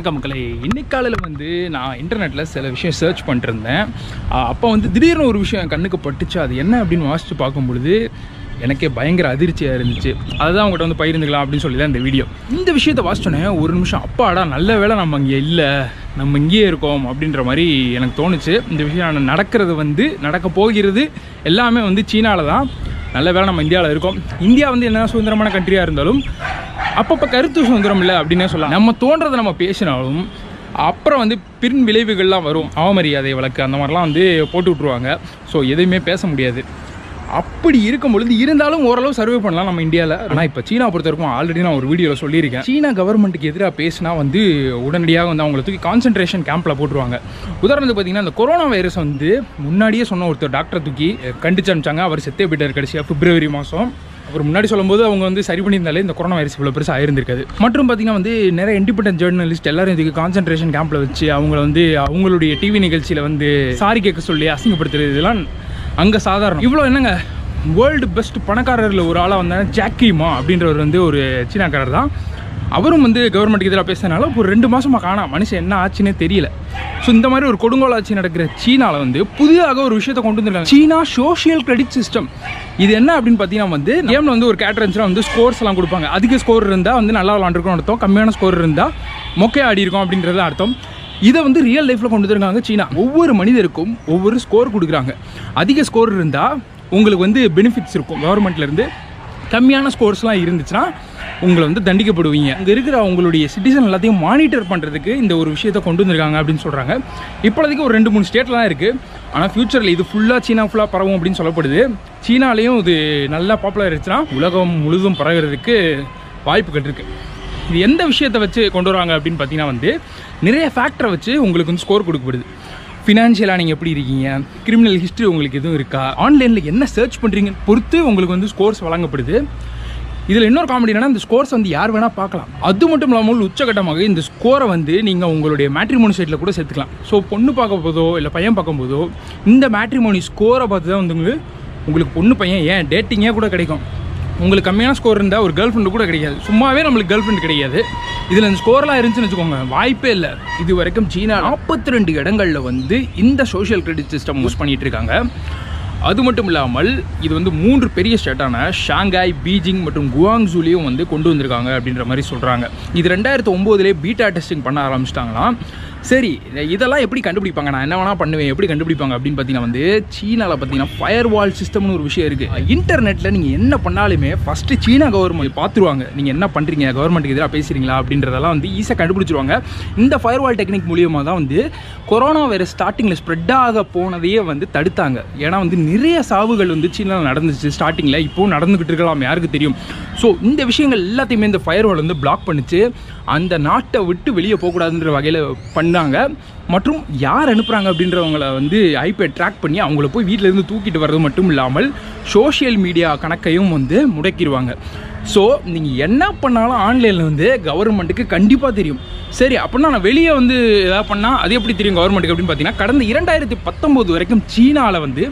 வணக்கம் மக்களே இன்னைக்கு காலையில் வந்து நான் இன்டர்நெட்டில் சில விஷயம் சர்ச் பண்ணிருந்தேன் அப்போ வந்து திடீர்னு ஒரு விஷயம் என் கண்ணுக்கு பட்டுச்சு அது என்ன அப்படின்னு வாசித்து பார்க்கும் பொழுது எனக்கே பயங்கர அதிர்ச்சியாக இருந்துச்சு அதுதான் உங்கள்கிட்ட வந்து பகிர்ந்துக்கலாம் அப்படின்னு சொல்லி தான் இந்த வீடியோ இந்த விஷயத்தை வாசிச்சோன்னே ஒரு நிமிஷம் அப்பாடா நல்ல வேளை நம்ம இங்கே இல்லை நம்ம இங்கேயே இருக்கோம் அப்படின்ற மாதிரி எனக்கு தோணுச்சு இந்த விஷயம் நடக்கிறது வந்து நடக்க போகிறது எல்லாமே வந்து சீனாவில் தான் நல்ல வேளை நம்ம இந்தியாவில் இருக்கோம் இந்தியா வந்து என்ன சுதந்திரமான கண்ட்ரியாக இருந்தாலும் அப்பப்போ கருத்து சுதந்திரம் இல்லை அப்படின்னே சொல்லலாம் நம்ம தோன்றதை நம்ம பேசினாலும் அப்புறம் வந்து பின் விளைவுகள்லாம் வரும் அவமரியாதை வழக்கு அந்த மாதிரிலாம் வந்து போட்டு விட்ருவாங்க ஸோ எதுவுமே பேச முடியாது அப்படி இருக்கும் பொழுது இருந்தாலும் ஓரளவு சர்வே பண்ணலாம் நம்ம இந்தியாவில் ஆனால் இப்போ சீனா பொறுத்த வரைக்கும் ஆல்ரெடி நான் ஒரு வீடியோவில் சொல்லியிருக்கேன் சீனா கவர்மெண்ட்டுக்கு எதிராக பேசினா வந்து உடனடியாக வந்து அவங்களை தூக்கி கான்சன்ட்ரேஷன் கேம்பில் போட்டுருவாங்க உதாரணத்துக்கு பார்த்தீங்கன்னா இந்த கொரோனா வைரஸ் வந்து முன்னாடியே சொன்ன ஒருத்தர் டாக்டர் தூக்கி கண்டிச்சு அனுப்பிச்சாங்க அவர் செத்தே போயிட்டார் கடைசியாக பிப்ரவரி மாதம் அவர் முன்னாடி சொல்லும்போது அவங்க வந்து சரி பண்ணியிருந்தாலே இந்த கொரோனா வைரஸ் இவ்வளோ பெருசாக ஆயிருந்திருக்காது மற்றும் பார்த்தீங்கன்னா வந்து நிறைய இண்டிபெண்டன்ட் ஜேர்னலிஸ்ட் எல்லாரும் இதுக்கு கான்சன்ட்ரேஷன் கேம்பில் வச்சு அவங்கள வந்து அவங்களுடைய டிவி நிகழ்ச்சியில் வந்து சாரி கேட்க சொல்லி அசிங்கப்படுத்துறது இதெல்லாம் அங்கே சாதாரணம் இவ்வளோ என்னங்க வேர்ல்டு பெஸ்ட் பணக்காரரில் ஒரு ஆளாக வந்தாங்க ஜாக்கிமா அப்படின்றவர் வந்து ஒரு சீனாக்காரர் தான் அவரும் வந்து கவர்மெண்ட்டுக்கு எதிராக பேசுறதுனால ஒரு ரெண்டு மாசமா காணாம் மனுஷன் என்ன ஆச்சுன்னே தெரியல ஸோ இந்த மாதிரி ஒரு கொடுங்கோல் ஆட்சி நடக்கிற சீனாவில் வந்து புதிதாக ஒரு விஷயத்தை கொண்டு வந்துருக்காங்க சீனா சோஷியல் கிரெடிட் சிஸ்டம் இது என்ன அப்படின்னு பார்த்தீங்கன்னா வந்து கேமில் வந்து ஒரு கேட்டர் இருந்துச்சுன்னா வந்து ஸ்கோர்ஸ் எல்லாம் கொடுப்பாங்க அதிக ஸ்கோர் இருந்தால் வந்து நல்லா விளாண்டுருக்கோம் அர்த்தம் கம்மியான ஸ்கோர் இருந்தால் மொக்கையா ஆடி இருக்கும் அப்படின்றது அர்த்தம் இதை வந்து ரியல் லைஃப்பில் கொண்டு வந்துருக்காங்க சீனா ஒவ்வொரு மனிதருக்கும் ஒவ்வொரு ஸ்கோர் கொடுக்குறாங்க அதிக ஸ்கோர் இருந்தால் உங்களுக்கு வந்து பெனிஃபிட்ஸ் இருக்கும் கவர்மெண்ட்லேருந்து கம்மியான ஸ்கோர்ஸ்லாம் இருந்துச்சுன்னா உங்களை வந்து தண்டிக்கப்படுவீங்க அங்கே இருக்கிற உங்களுடைய சிட்டிசன் எல்லாத்தையும் மானிட்டர் பண்ணுறதுக்கு இந்த ஒரு விஷயத்தை கொண்டு வந்திருக்காங்க அப்படின்னு சொல்கிறாங்க இப்போதைக்கு ஒரு ரெண்டு மூணு ஸ்டேட்லாம் இருக்குது ஆனால் ஃப்யூச்சரில் இது ஃபுல்லாக சீனா ஃபுல்லாக பரவும் அப்படின்னு சொல்லப்படுது சீனாலேயும் இது நல்லா பாப்புலர் ஆயிடுச்சுன்னா உலகம் முழுதும் பரவுறதுக்கு வாய்ப்புகள் இருக்குது இது எந்த விஷயத்தை வச்சு கொண்டு வராங்க அப்படின்னு பார்த்தீங்கன்னா வந்து நிறைய ஃபேக்டரை வச்சு உங்களுக்கு வந்து ஸ்கோர் கொடுக்கப்படுது ஃபினான்ஷியலாக நீங்கள் எப்படி இருக்கீங்க கிரிமினல் ஹிஸ்ட்ரி உங்களுக்கு எதுவும் இருக்கா ஆன்லைனில் என்ன சர்ச் பண்ணுறீங்கன்னு பொறுத்து உங்களுக்கு வந்து ஸ்கோர்ஸ் வழங்கப்படுது இதில் இன்னொரு காமெடி என்னன்னா இந்த ஸ்கோர்ஸ் வந்து யார் வேணால் பார்க்கலாம் அது மட்டும் இல்லாமல் உச்சகட்டமாக இந்த ஸ்கோரை வந்து நீங்கள் உங்களுடைய மேட்ரிமோனி சைட்டில் கூட சேர்த்துக்கலாம் ஸோ பொண்ணு பார்க்க போதோ இல்லை பையன் பார்க்கும் போதோ இந்த மேட்ரிமோனி ஸ்கோரை பார்த்து தான் வந்து உங்களுக்கு பொண்ணு பையன் ஏன் டேட்டிங்கே கூட கிடைக்கும் உங்களுக்கு கம்மியான ஸ்கோர் இருந்தால் ஒரு கேர்ள் ஃப்ரெண்டு கூட கிடைக்காது சும்மாவே நம்மளுக்கு கேர்ள் ஃப்ரெண்டு கிடையாது இதில் இந்த ஸ்கோர்லாம் இருந்துச்சுன்னு வச்சுக்கோங்க வாய்ப்பே இல்லை இது வரைக்கும் சீனா நாற்பத்தி ரெண்டு இடங்களில் வந்து இந்த சோஷியல் கிரெடிட் சிஸ்டம் யூஸ் பண்ணிட்டு இருக்காங்க அது மட்டும் இல்லாமல் இது வந்து மூன்று பெரிய ஸ்டேட்டான ஷாங்காய் பீஜிங் மற்றும் குவாங்ஸூலையும் வந்து கொண்டு வந்திருக்காங்க அப்படின்ற மாதிரி சொல்கிறாங்க இது ரெண்டாயிரத்து ஒம்போதுலேயே பீட்டா டெஸ்டிங் பண்ண ஆரம்பிச்சிட்டாங்களாம் சரி இதெல்லாம் எப்படி கண்டுபிடிப்பாங்க நான் என்ன வேணால் பண்ணுவேன் எப்படி கண்டுபிடிப்பாங்க அப்படின்னு பார்த்தீங்கன்னா வந்து சீனாவில் பார்த்தீங்கன்னா ஃபயர் வால் சிஸ்டம்னு ஒரு விஷயம் இருக்குது இன்டர்நெட்டில் நீங்கள் என்ன பண்ணாலுமே ஃபஸ்ட்டு சீனா கவர்மெண்ட் பார்த்துருவாங்க நீங்கள் என்ன பண்ணுறீங்க கவர்மெண்ட்டுக்கு எதிராக பேசுகிறீங்களா அப்படின்றதெல்லாம் வந்து ஈஸியாக கண்டுபிடிச்சிருவாங்க இந்த ஃபயர் வால் டெக்னிக் மூலியமாக தான் வந்து கொரோனா வைரஸ் ஸ்டார்டிங்கில் ஸ்ப்ரெட் ஆக போனதையே வந்து தடுத்தாங்க ஏன்னா வந்து நிறைய சாவுகள் வந்து சீனாவில் நடந்துச்சு ஸ்டார்டிங்கில் இப்போவும் நடந்துக்கிட்டு இருக்கலாம் யாருக்கு தெரியும் ஸோ இந்த விஷயங்கள் எல்லாத்தையுமே இந்த ஃபயர் வால் வந்து பிளாக் பண்ணிச்சு அந்த நாட்டை விட்டு வெளியே போகக்கூடாதுன்ற வகையில் பண்ணாங்க மற்றும் யார் அனுப்புகிறாங்க அப்படின்றவங்கள வந்து ஐபே ட்ராக் பண்ணி அவங்கள போய் வீட்டில் இருந்து தூக்கிட்டு வர்றது மட்டும் இல்லாமல் சோஷியல் மீடியா கணக்கையும் வந்து முடக்கிடுவாங்க ஸோ நீங்கள் என்ன பண்ணாலும் ஆன்லைனில் வந்து கவர்மெண்ட்டுக்கு கண்டிப்பாக தெரியும் சரி அப்படின்னா நான் வெளியே வந்து எதாவது பண்ணால் அது எப்படி தெரியும் கவர்மெண்ட்டுக்கு அப்படின்னு பார்த்தீங்கன்னா கடந்த இரண்டாயிரத்தி பத்தொம்போது வரைக்கும் சீனாவில் வந்து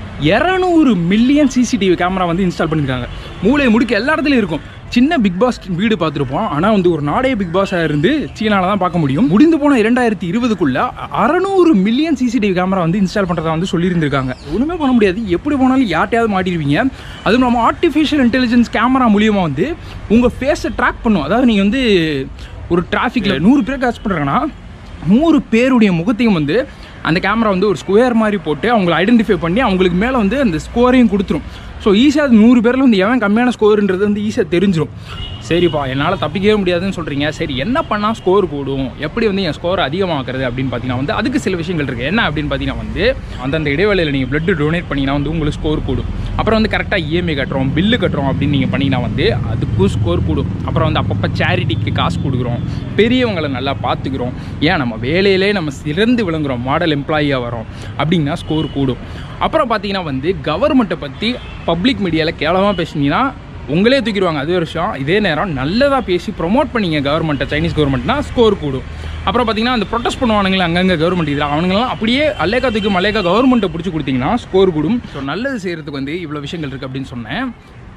இரநூறு மில்லியன் சிசிடிவி கேமரா வந்து இன்ஸ்டால் பண்ணியிருக்காங்க மூளை முடுக்க எல்லா இடத்துலையும் இருக்கும் சின்ன பிக் பாஸ் வீடு பார்த்துருப்போம் ஆனால் வந்து ஒரு நாடே பிக் பாஸாக இருந்து சீனாவில் தான் பார்க்க முடியும் முடிந்து போன இரண்டாயிரத்தி இருபதுக்குள்ள அறநூறு மில்லியன் சிசிடிவி கேமரா வந்து இன்ஸ்டால் பண்ணுறதா வந்து சொல்லியிருந்திருக்காங்க ஒன்றுமே பண்ண முடியாது எப்படி போனாலும் யார்ட்டையாவது மாட்டிடுவீங்க அதுவும் நம்ம ஆர்டிஃபிஷியல் இன்டெலிஜென்ஸ் கேமரா மூலியமாக வந்து உங்கள் ஃபேஸை ட்ராக் பண்ணும் அதாவது நீங்கள் வந்து ஒரு டிராஃபிக்கில் நூறு பேர் கேட்ச் பண்ணுறாங்கன்னா நூறு பேருடைய முகத்தையும் வந்து அந்த கேமரா வந்து ஒரு ஸ்கொயர் மாதிரி போட்டு அவங்களை ஐடென்டிஃபை பண்ணி அவங்களுக்கு மேலே வந்து அந்த ஸ்கோரையும் கொடுத்துரும் ஸோ ஈஸியாக நூறு பேரில் வந்து எவன் கம்மியான ஸ்கோருன்றது வந்து ஈஸியாக தெரிஞ்சிடும் சரிப்பா என்னால் தப்பிக்கவே முடியாதுன்னு சொல்கிறீங்க சரி என்ன பண்ணால் ஸ்கோர் கூடும் எப்படி வந்து என் ஸ்கோர் அதிகமாக்குறது அப்படின்னு பார்த்தீங்கன்னா வந்து அதுக்கு சில விஷயங்கள் இருக்குது என்ன அப்படின்னு பார்த்தீங்கன்னா வந்து அந்தந்த இடைவேளையில் நீங்கள் பிளட் டொனேட் பண்ணிங்கன்னா வந்து உங்களுக்கு ஸ்கோர் கூடும் அப்புறம் வந்து கரெக்டாக இஎம்ஐ கட்டுறோம் பில்லு கட்டுறோம் அப்படின்னு நீங்கள் பண்ணிங்கன்னா வந்து அதுக்கும் ஸ்கோர் கூடும் அப்புறம் வந்து அப்பப்போ சேரிட்டிக்கு காசு கொடுக்குறோம் பெரியவங்களை நல்லா பார்த்துக்கிறோம் ஏன் நம்ம வேலையிலே நம்ம சிறந்து விளங்குறோம் மாடல் எம்ப்ளாயியாக வரோம் அப்படின்னா ஸ்கோர் கூடும் அப்புறம் பார்த்தீங்கன்னா வந்து கவர்மெண்ட்டை பற்றி பப்ளிக் மீடியாவில் கேவலமாக பேசுனீங்கன்னா உங்களே தூக்கிடுவாங்க அது ஒரு விஷயம் இதே நேரம் நல்லதாக பேசி ப்ரொமோட் பண்ணீங்க கவர்மெண்ட்டை சைனீஸ் கவர்மெண்ட்னா ஸ்கோர் கூடும் அப்புறம் பார்த்தீங்கன்னா அந்த ப்ரொட்டஸ்ட் பண்ணுவானுங்களே அங்கங்கே கவர்மெண்ட் இதில் அவனுங்களாம் அப்படியே அல்லேக்கா தூக்கி மல்லேக்கா கவர்மெண்ட்டை பிடிச்சி கொடுத்தீங்கன்னா ஸ்கோர் கூடும் ஸோ நல்லது செய்கிறதுக்கு வந்து இவ்வளோ விஷயங்கள் இருக்குது அப்படின்னு சொன்னேன்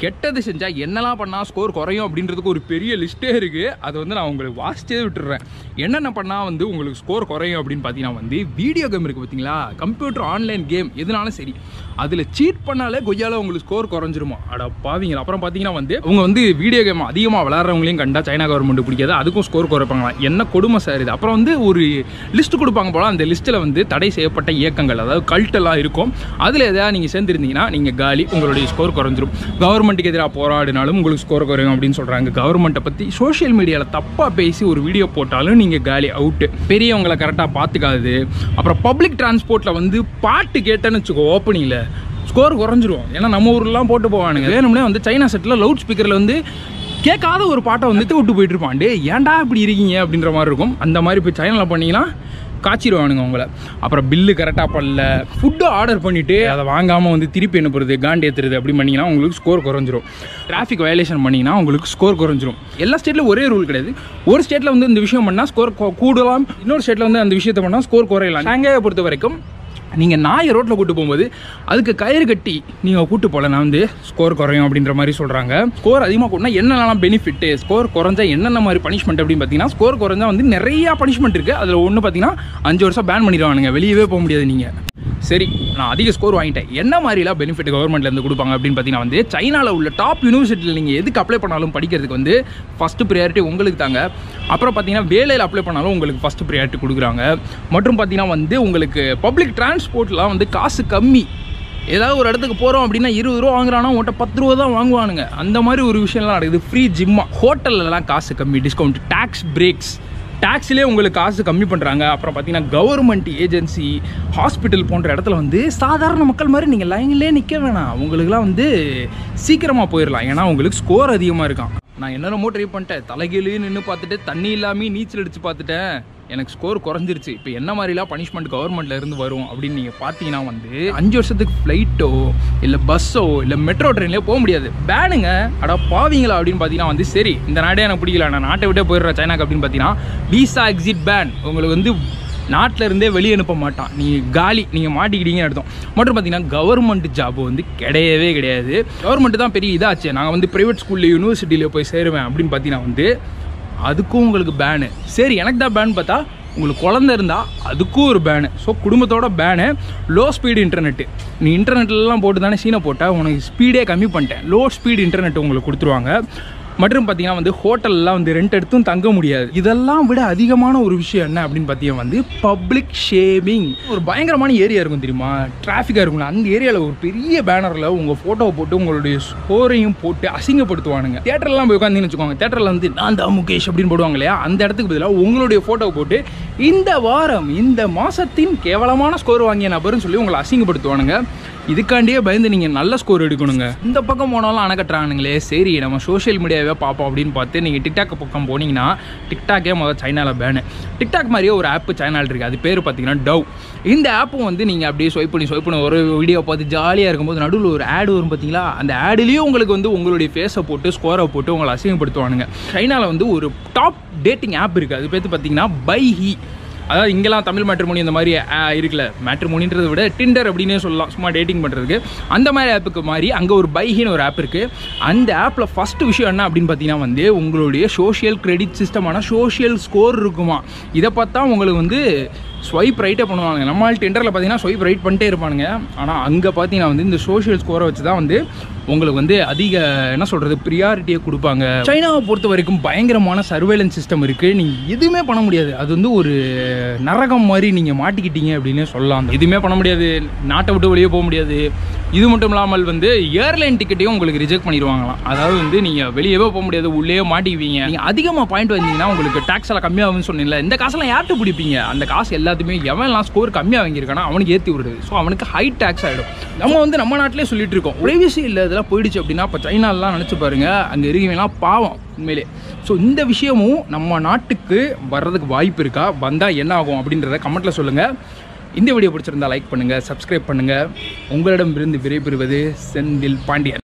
கெட்டது செஞ்சால் என்னெல்லாம் பண்ணால் ஸ்கோர் குறையும் அப்படின்றதுக்கு ஒரு பெரிய லிஸ்ட்டே இருக்குது அதை வந்து நான் உங்களுக்கு வாசிச்சே விட்டுறேன் என்னென்ன பண்ணால் வந்து உங்களுக்கு ஸ்கோர் குறையும் அப்படின்னு பார்த்தீங்கன்னா வந்து வீடியோ கேம் இருக்குது பார்த்தீங்களா கம்ப்யூட்டர் ஆன்லைன் கேம் எதுனாலும் சரி அதில் சீட் பண்ணாலே கொய்யால உங்களுக்கு ஸ்கோர் குறைஞ்சிருமா அட பாவீங்க அப்புறம் பார்த்தீங்கன்னா வந்து அவங்க வந்து வீடியோ கேம் அதிகமாக விளாட்றவங்களையும் கண்டா சைனா கவர்மெண்ட் பிடிக்காது அதுக்கும் ஸ்கோர் குறைப்பாங்களாம் என்ன கொடுமை சார் இது அப்புறம் வந்து ஒரு லிஸ்ட் கொடுப்பாங்க போல அந்த லிஸ்ட்டில் வந்து தடை செய்யப்பட்ட இயக்கங்கள் அதாவது கல்ட் எல்லாம் இருக்கும் அதில் எதாவது நீங்கள் சேர்ந்துருந்தீங்கன்னா நீங்கள் காலி உங்களுடைய ஸ்கோர் குறைஞ்சிரும் கவர்மெண்ட்டுக்கு எதிராக போராடினாலும் உங்களுக்கு ஸ்கோர் குறையும் அப்படின்னு சொல்கிறாங்க கவர்மெண்ட்டை பற்றி சோஷியல் மீடியாவில் தப்பாக பேசி ஒரு வீடியோ போட்டாலும் நீங்கள் காலி அவுட்டு பெரியவங்களை கரெக்டாக பார்த்துக்காது அப்புறம் பப்ளிக் டிரான்ஸ்போர்ட்டில் வந்து பாட்டு கேட்டேன்னு வச்சுக்கோ ஓப்பனிங்கில் ஸ்கோர் குறைஞ்சிரும் ஏன்னா நம்ம ஊர்லாம் போட்டு போவானுங்க வேணும்னே வந்து சைனா செட்டில் லவுட் ஸ்பீக்கரில் வந்து கேட்காத ஒரு பாட்டை வந்துட்டு விட்டு போயிட்டு இருப்பான் டே ஏன்டா இப்படி இருக்கீங்க அப்படின்ற மாதிரி இருக்கும் அந்த மாதிரி இப்போ சைனாவில் பண்ணீங்கன்னா காய்ச்சிடுவானுங்க உங்களை அப்புறம் பில்லு கரெக்டாக பண்ணல ஃபுட்டு ஆர்டர் பண்ணிவிட்டு அதை வாங்காமல் வந்து திருப்பி அனுப்புறது காண்டி ஏற்றுறது அப்படி பண்ணிங்கன்னா உங்களுக்கு ஸ்கோர் குறைஞ்சிரும் டிராஃபிக் வயலேஷன் பண்ணிங்கன்னா உங்களுக்கு ஸ்கோர் குறைஞ்சிரும் எல்லா ஸ்டேட்டில் ஒரே ரூல் கிடையாது ஒரு ஸ்டேட்டில் வந்து இந்த விஷயம் பண்ணால் ஸ்கோர் கூடலாம் இன்னொரு ஸ்டேட்டில் வந்து அந்த விஷயத்தை பண்ணால் ஸ்கோர் குறையலாம் ஷாங்காயை பொறுத்த வரைக்கும் நீங்கள் நாயை ரோட்டில் கூட்டு போகும்போது அதுக்கு கயிறு கட்டி நீங்கள் கூட்டு போகலன்னா வந்து ஸ்கோர் குறையும் அப்படின்ற மாதிரி சொல்கிறாங்க ஸ்கோர் அதிகமாக கூட்டினா என்னென்னலாம் பெனிஃபிட்டு ஸ்கோர் குறைஞ்சா என்னென்ன மாதிரி பனிஷ்மெண்ட் அப்படின்னு பார்த்தீங்கன்னா ஸ்கோர் குறைஞ்சா வந்து நிறையா பனிஷ்மெண்ட் இருக்குது அதில் ஒன்று பார்த்தீங்கன்னா அஞ்சு வருஷம் பேன் பண்ணிடுவானுங்க வெளியவே போக முடியாது நீங்கள் சரி நான் அதிக ஸ்கோர் வாங்கிட்டேன் என்ன மாதிரிலாம் பெனிஃபிட் கவர்மெண்ட்லேருந்து கொடுப்பாங்க அப்படின்னு பார்த்தீங்கன்னா வந்து சைனாவில் உள்ள டாப் யூனிவர்சிட்டியில் நீங்கள் எதுக்கு அப்ளை பண்ணாலும் படிக்கிறதுக்கு வந்து ஃபஸ்ட்டு ப்ரியாரிட்டி உங்களுக்கு தாங்க அப்புறம் பார்த்தீங்கன்னா வேலையில் அப்ளை பண்ணாலும் உங்களுக்கு ஃபஸ்ட்டு ப்ரியாரிட்டி கொடுக்குறாங்க மற்றும் பார்த்தீங்கன்னா வந்து உங்களுக்கு பப்ளிக் டிரான்ஸ்போர்ட்லாம் வந்து காசு கம்மி ஏதாவது ஒரு இடத்துக்கு போகிறோம் அப்படின்னா இருபது ரூபா வாங்குறானா உன்ட்ட பத்து ரூபா தான் வாங்குவானுங்க அந்த மாதிரி ஒரு விஷயம்லாம் நடக்குது ஃப்ரீ ஜிம்மா ஹோட்டல்லலாம் காசு கம்மி டிஸ்கவுண்ட் டேக்ஸ் பிரேக்ஸ் டேக்ஸ்லேயே உங்களுக்கு காசு கம்மி பண்ணுறாங்க அப்புறம் பார்த்தீங்கன்னா கவர்மெண்ட் ஏஜென்சி ஹாஸ்பிட்டல் போன்ற இடத்துல வந்து சாதாரண மக்கள் மாதிரி நீங்கள் லைன்லேயே நிற்க வேணாம் உங்களுக்குலாம் வந்து சீக்கிரமாக போயிடலாம் ஏன்னா உங்களுக்கு ஸ்கோர் அதிகமாக இருக்கான் நான் என்னென்னமோ ட்ரை பண்ணிட்டேன் தலைகீழே நின்று பார்த்துட்டு தண்ணி இல்லாமல் நீச்சல் அடித்து பார்த்துட்டேன் எனக்கு ஸ்கோர் குறைஞ்சிருச்சு இப்போ என்ன மாதிரிலாம் பனிஷ்மெண்ட் கவர்மெண்ட்ல இருந்து வரும் அப்படின்னு நீங்கள் பார்த்தீங்கன்னா வந்து அஞ்சு வருஷத்துக்கு ஃப்ளைட்டோ இல்லை பஸ்ஸோ இல்லை மெட்ரோ ட்ரெயின்லேயோ போக முடியாது பேனுங்க அட பாவீங்களா அப்படின்னு பார்த்தீங்கன்னா வந்து சரி இந்த நாடே எனக்கு பிடிக்கல நான் நாட்டை விட்டே போயிடுறேன் சைனாக்கு அப்படின்னு பார்த்தீங்கன்னா விசா எக்ஸிட் பேன் உங்களுக்கு வந்து நாட்டில் இருந்தே வெளியே அனுப்ப மாட்டான் நீங்கள் காலி நீங்கள் மாட்டிக்கிட்டீங்கன்னு அர்த்தம் மற்றும் பார்த்தீங்கன்னா கவர்மெண்ட் ஜாப் வந்து கிடையவே கிடையாது கவர்மெண்ட் தான் பெரிய இதாச்சு நாங்கள் வந்து ப்ரைவேட் ஸ்கூலில் யூனிவர்சிட்டியில் போய் சேருவேன் அப்படின்னு பார்த்தீங்கன்னா வந்து அதுக்கும் உங்களுக்கு பேனு சரி எனக்கு தான் பேன் பார்த்தா உங்களுக்கு குழந்த இருந்தால் அதுக்கும் ஒரு பேனு ஸோ குடும்பத்தோட பேனு லோ ஸ்பீடு இன்டர்நெட்டு நீ இன்டர்நெட்லலாம் போட்டு தானே சீனை போட்டால் உனக்கு ஸ்பீடே கம்மி பண்ணிட்டேன் லோ ஸ்பீடு இன்டர்நெட் உங்களுக்கு கொடுத்துருவாங்க மற்றும் பார்த்தீங்கன்னா வந்து ஹோட்டல்லாம் வந்து ரெண்ட் எடுத்தும் தங்க முடியாது இதெல்லாம் விட அதிகமான ஒரு விஷயம் என்ன அப்படின்னு பார்த்தீங்கன்னா வந்து பப்ளிக் ஷேமிங் ஒரு பயங்கரமான ஏரியா இருக்கும் தெரியுமா டிராஃபிக்காக இருக்கும் அந்த ஏரியாவில் ஒரு பெரிய பேனரில் உங்கள் ஃபோட்டோவை போட்டு உங்களுடைய ஸ்கோரையும் போட்டு அசிங்கப்படுத்துவானுங்க தேட்டர்லாம் போய் உட்காந்துன்னு வச்சுக்கோங்க தேட்டரில் வந்து நான் தான் முகேஷ் அப்படின்னு போடுவாங்க இல்லையா அந்த இடத்துக்கு பதிலாக உங்களுடைய ஃபோட்டோவை போட்டு இந்த வாரம் இந்த மாதத்தின் கேவலமான ஸ்கோர் வாங்கிய நபர்னு சொல்லி உங்களை அசிங்கப்படுத்துவானுங்க இதுக்காண்டியே பயந்து நீங்கள் நல்ல ஸ்கோர் எடுக்கணுங்க இந்த பக்கம் போனாலும் அணை கட்டுறானுங்களே சரி நம்ம சோஷியல் மீடியாவே பார்ப்போம் அப்படின்னு பார்த்து நீங்கள் டிக்டாக் பக்கம் போனீங்கன்னா டிக்டாக்கே முதல் சைனாவில் பேனு டிக்டாக் மாதிரியே ஒரு ஆப் சைனாவில் இருக்குது அது பேர் பார்த்தீங்கன்னா டவ் இந்த ஆப்பும் வந்து நீங்கள் அப்படியே ஸ்வைப் பண்ணி ஸ்வைப் பண்ணி ஒரு வீடியோ பார்த்து ஜாலியாக இருக்கும்போது நடுவில் ஒரு ஆடு வரும் பார்த்தீங்களா அந்த ஆடுலேயும் உங்களுக்கு வந்து உங்களுடைய ஃபேஸை போட்டு ஸ்கோரை போட்டு உங்களை அசிங்கப்படுத்துவானுங்க சைனாவில் வந்து ஒரு டாப் டேட்டிங் ஆப் இருக்குது அது பேர் பார்த்தீங்கன்னா பை ஹி அதாவது இங்கெல்லாம் தமிழ் மேட்ரிமோனி இந்த மாதிரி ஆ, இருக்குல்ல மேட்ரிமோனின்றதை விட டிண்டர் அப்படின்னே சொல்லலாம் சும்மா டேட்டிங் பண்ணுறதுக்கு அந்த மாதிரி ஆப்புக்கு மாதிரி அங்கே ஒரு பைஹின்னு ஒரு ஆப் இருக்குது அந்த ஆப்பில் ஃபஸ்ட்டு விஷயம் என்ன அப்படின்னு பார்த்தீங்கன்னா வந்து உங்களுடைய சோஷியல் கிரெடிட் சிஸ்டமான சோஷியல் ஸ்கோர் இருக்குமா இதை பார்த்தா உங்களுக்கு வந்து ஸ்வைப் ரைட்டே பண்ணுவாங்க நம்மளால் டெண்டரில் பார்த்தீங்கன்னா ஸ்வைப் ரைட் பண்ணிட்டே இருப்பானுங்க ஆனால் அங்கே பார்த்தீங்கன்னா வந்து இந்த சோஷியல் ஸ்கோரை வச்சு தான் வந்து உங்களுக்கு வந்து அதிக என்ன சொல்கிறது ப்ரியாரிட்டியை கொடுப்பாங்க சைனாவை பொறுத்த வரைக்கும் பயங்கரமான சர்வேலன்ஸ் சிஸ்டம் இருக்குது நீங்கள் எதுவுமே பண்ண முடியாது அது வந்து ஒரு நரகம் மாதிரி நீங்கள் மாட்டிக்கிட்டீங்க அப்படின்னு சொல்லலாம் எதுவுமே பண்ண முடியாது நாட்டை விட்டு வெளியே போக முடியாது இது மட்டும் இல்லாமல் வந்து ஏர்லைன் டிக்கெட்டையும் உங்களுக்கு ரிஜெக்ட் பண்ணிடுவாங்களாம் அதாவது வந்து நீங்கள் வெளியவே போக முடியாது உள்ளேயே மாட்டிக்குவீங்க நீங்கள் அதிகமாக பாயிண்ட் வந்தீங்கன்னா உங்களுக்கு டேக்ஸ் எல்லாம் கம்மியாகும்னு சொன்னீங்கல்ல இந்த காசெல்லாம் யார்கிட்ட பிடிப்பீங்க அந்த காசு எல்லாத்தையுமே எவன்லாம் ஸ்கோர் கம்மியாக வாங்கியிருக்கானோ அவனுக்கு ஏற்றி விடுறது ஸோ அவனுக்கு ஹை டேக்ஸ் ஆகிடும் நம்ம வந்து நம்ம நாட்டிலே சொல்லிட்டு இருக்கோம் ப்ரைவசி இல்லை இதெல்லாம் போயிடுச்சு அப்படின்னா இப்போ சைனாலலாம் நினச்சி பாருங்க அங்கே இருக்கவங்கலாம் பாவம் உண்மையிலே ஸோ இந்த விஷயமும் நம்ம நாட்டுக்கு வர்றதுக்கு வாய்ப்பு இருக்கா வந்தால் என்ன ஆகும் அப்படின்றத கமெண்ட்டில் சொல்லுங்கள் இந்த வீடியோ பிடிச்சிருந்தா லைக் பண்ணுங்கள் சப்ஸ்கிரைப் பண்ணுங்கள் உங்களிடமிருந்து விடைபெறுவது செந்தில் பாண்டியன்